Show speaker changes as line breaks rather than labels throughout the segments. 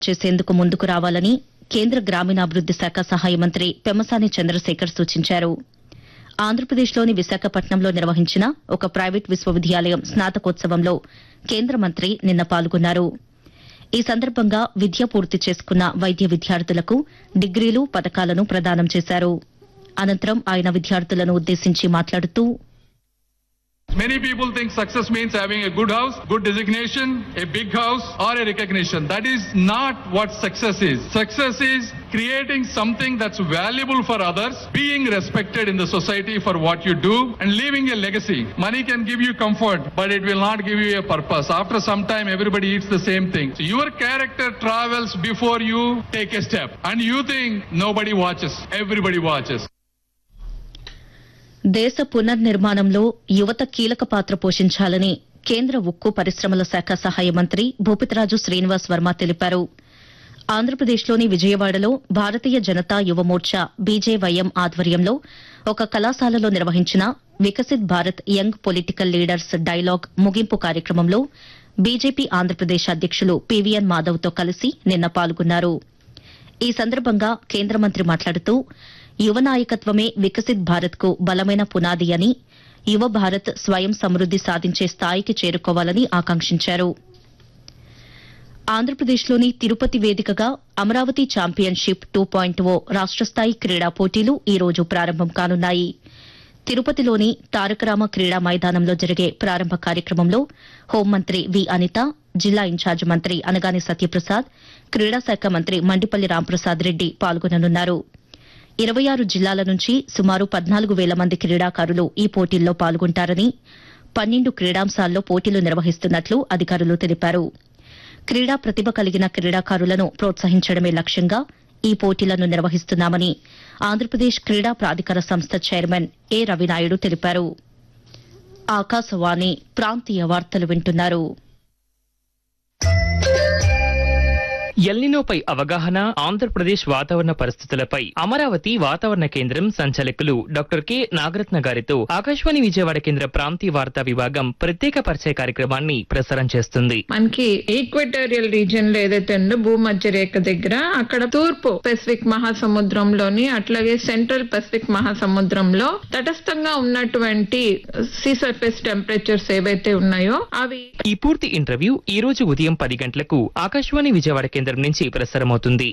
చేసేందుకు ముందుకు రావాలని కేంద్ర గ్రామీణాభివృద్ది శాఖ సహాయ మంత్రి పెమ్మసాని చంద్రశేఖర్ సూచించారు ఆంధ్రప్రదేశ్లోని విశాఖపట్నంలో నిర్వహించిన ఒక ప్రైవేట్ విశ్వవిద్యాలయం స్నాతకోత్సవంలో కేంద్ర మంత్రి నిన్న పాల్గొన్నారు ఈ సందర్భంగా విద్య పూర్తి చేసుకున్న వైద్య విద్యార్థులకు డిగ్రీలు పథకాలను ప్రదానం చేశారు అనంతరం ఆయన విద్యార్థులను ఉద్దేశించి మాట్లాడుతూ
Many people think success means having a good house, good designation, a big house, or a recognition. That is not what success is. Success is creating something that's valuable for others, being respected in the society for what you do, and leaving a legacy. Money can give you comfort, but it will not give you a purpose. After some time, everybody eats the same thing. So your character travels before you take a step. And you think nobody watches. Everybody watches.
దేశ పునర్నిర్మాణంలో యువత కీలక పాత్ర పోషించాలని కేంద్ర ఉక్కు పరిశ్రమల శాఖ సహాయ మంత్రి భూపతిరాజు శ్రీనివాస్ వర్మ తెలిపారు ఆంధ్రప్రదేశ్లోని విజయవాడలో భారతీయ జనతా యువ మోర్చా బీజేవైఎం ఆధ్వర్యంలో ఒక కళాశాలలో నిర్వహించిన Viksit Bharat young political leaders dialogue ముగింపు కార్యక్రమంలో బీజేపీ ఆంధ్రప్రదేశ్ అధ్యకులు పీవీఎన్ మాధవ్తో కలిసి నిన్న పాల్గొన్నారు ఈ సందర్భంగా కేంద్ర మంత్రి మాట్లాడుతూ యువ నాయకత్వమే వికసిత్ భారత్ కు బలమైన పునాది అని యువ భారత్ స్వయం సమృద్ది సాధించే స్థాయికి చేరుకోవాలని ఆకాంక్షించారు ఆంధ్రప్రదేశ్లోని తిరుపతి వేదికగా Amaravati championship two point O రాష్ట స్థాయి క్రీడా పోటీలు ఈ రోజు ప్రారంభం కానున్నాయి తిరుపతిలోని తారకరామ క్రీడా మైదానంలో జరిగే ప్రారంభ కార్యక్రమంలో హోంమంత్రి వి అనిత జిల్లా ఇన్ఛార్జ్ మంత్రి అనగాని సత్యప్రసాద్ క్రీడా శాఖ మంత్రి మండిపల్లి రాంప్రసాద్ రెడ్డి పాల్గొననున్నారు ఇరవై ఆరు జిల్లాల నుంచి సుమారు పద్నాలుగు వేల మంది క్రీడాకారులు ఈ పోటీల్లో పాల్గొంటారని పన్నెండు క్రీడాంశాల్లో పోటీలు నిర్వహిస్తున్నట్లు అధికారులు తెలిపారు క్రీడా ప్రతిభ కలిగిన క్రీడాకారులను ప్రోత్సహించడమే లక్ష్యంగా ఈ పోటీలను నిర్వహిస్తున్నామని ఆంధ్రప్రదేశ్ క్రీడా ప్రాధికార సంస్థ చైర్మన్ ఏ రవినాయుడు తెలిపారు ఆకాశవాణి ప్రాంతీయ వార్తలు వింటున్నారు
ఎల్నినోపై అవగాహన ఆంధ్రప్రదేశ్ వాతావరణ పరిస్థితులపై అమరావతి వాతావరణ కేంద్రం సంచాలకులు డాక్టర్ కె నాగరత్న గారితో ఆకాశవాణి విజయవాడ కేంద్ర ప్రాంతీయ వార్తా విభాగం ప్రత్యేక పరిచయ కార్యక్రమాన్ని ప్రసారం చేస్తుంది
మనకి ఈక్వెటోరియల్ రీజియన్ లో ఏదైతే ఉందో భూమధ్య రేఖ దగ్గర అక్కడ తూర్పు పెసిఫిక్ మహాసముద్రంలోని అట్లాగే సెంట్రల్ పెసిఫిక్ మహాసముద్రంలో తటస్థంగా ఉన్నటువంటి సీ సర్ఫేస్ టెంపరేచర్స్ ఏవైతే ఉన్నాయో అవి
ఈ పూర్తి ఇంటర్వ్యూ ఈ రోజు ఉదయం పది గంటలకు ఆకాశవాణి విజయవాడ కేంద్రం నుంచి ప్రసారమవుతుంది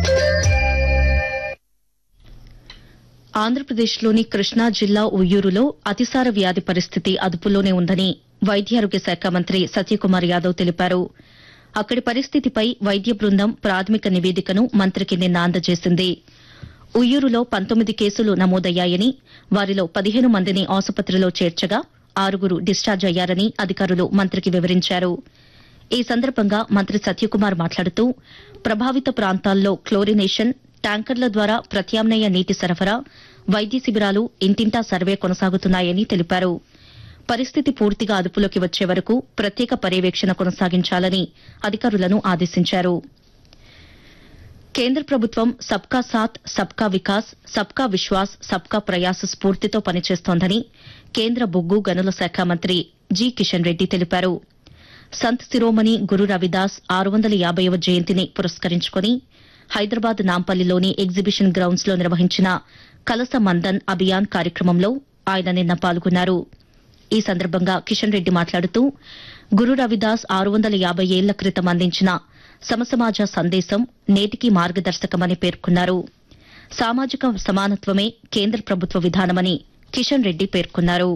ఆంధ్రప్రదేశ్లోని కృష్ణా జిల్లా ఉయ్యూరులో అతిసార వ్యాధి పరిస్థితి అదుపులోనే ఉందని వైద్యారోగ్య శాఖ మంత్రి సత్యకుమార్ యాదవ్ తెలిపారు అక్కడి పరిస్థితిపై వైద్య బృందం ప్రాథమిక నివేదికను మంత్రికి నిన్న అందజేసింది ఉయ్యూరులో పంతొమ్మిది కేసులు నమోదయ్యాయని వారిలో పదిహేను మందిని ఆసుపత్రిలో చేర్చగా ఆరుగురు డిశ్చార్జ్ అయ్యారని అధికారులు మంత్రికి వివరించారు ఈ సందర్భంగా మంత్రి సత్యకుమార్ మాట్లాడుతూ ప్రభావిత ప్రాంతాల్లో క్లోరినేషన్ ట్యాంకర్ల ద్వారా ప్రత్యామ్నాయ నీటి సరఫరా వైద్య శిబిరాలు ఇంటింటా సర్వే కొనసాగుతున్నాయని తెలిపారు పరిస్థితి పూర్తిగా అదుపులోకి వచ్చే వరకు ప్రత్యేక పర్యవేక్షణ కొనసాగించాలని అధికారులను ఆదేశించారు కేంద్ర ప్రభుత్వం సబ్కా సాత్ సబ్కా వికాస్ సబ్కా విశ్వాస్ సబ్కా ప్రయాస్ స్ఫూర్తితో పనిచేస్తోందని కేంద్ర బొగ్గు గనుల శాఖ మంత్రి జి కిషన్ రెడ్డి తెలిపారు సంత్ శిరోమణి గురు రవిదాస్ ఆరు వందల యాభైవ జయంతిని పురస్కరించుకుని హైదరాబాద్ నాంపల్లిలోని ఎగ్జిబిషన్ గ్రౌండ్స్ లో నిర్వహించిన కలస మందన్ అభియాన్ కార్యక్రమంలో ఆయన నిన్న పాల్గొన్నారు ఈ సందర్భంగా కిషన్ రెడ్డి మాట్లాడుతూ గురు రవిదాస్ ఆరు వందల యాభై ఏళ్ల క్రితం అందించిన సమసమాజ సందేశం నేటికి మార్గదర్శకమని పేర్కొన్నారు సామాజిక సమానత్వమే కేంద్ర ప్రభుత్వ విధానమని కిషన్ రెడ్డి పేర్కొన్నారు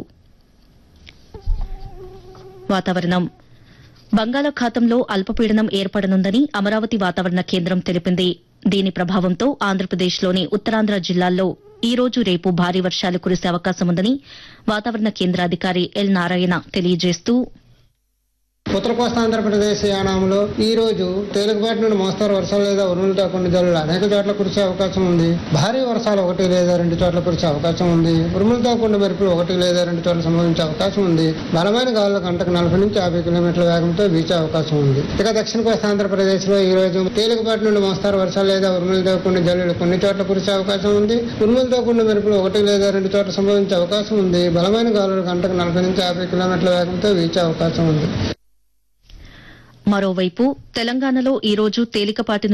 వాతావరణం బంగాళాఖాతంలో అల్పపీడనం ఏర్పడనుందని అమరావతి వాతావరణ కేంద్రం తెలిపింది దీని ప్రభావంతో ఆంధ్రప్రదేశ్లోని ఉత్తరాంధ్ర జిల్లాల్లో ఈ రోజు రేపు భారీ వర్షాలు కురిసే అవకాశం ఉందని వాతావరణ కేంద్రాధికారి ఎల్ నారాయణ తెలియజేస్తూ
ఉత్తర కోస్తా ఆంధ్రప్రదేశ్ యానాంలో ఈ రోజు తేలికపాటి నుండి మోస్తారు వర్షాలు లేదా ఉరుములతో కొన్ని జల్లులు అనేక చోట్ల కురిసే అవకాశం ఉంది భారీ వర్షాలు ఒకటి లేదా రెండు చోట్ల కురిసే అవకాశం ఉంది ఉరుములతో కొన్ని మెరుపులు ఒకటి లేదా రెండు చోట్ల సంభవించే అవకాశం ఉంది బలమైన గాలులు గంటకు నలభై నుంచి యాభై కిలోమీటర్ల వేగంతో వీచే అవకాశం ఉంది ఇక దక్షిణ కోస్తా ఆంధ్రప్రదేశ్ లో ఈ రోజు తేలికపాటి నుండి మోస్తారు వర్షాలు లేదా ఉరుములతో కొన్ని జల్లులు కొన్ని చోట్ల కురిసే అవకాశం ఉంది ఉరుములతో కొన్ని మెరుపులు ఒకటి లేదా రెండు చోట్ల సంభవించే అవకాశం ఉంది బలమైన గాలులు గంటకు నలభై నుంచి యాభై కిలోమీటర్ల వేగంతో వీచే అవకాశం ఉంది
మరోవైపు తెలంగాణలో ఈ రోజు తేలికపాటి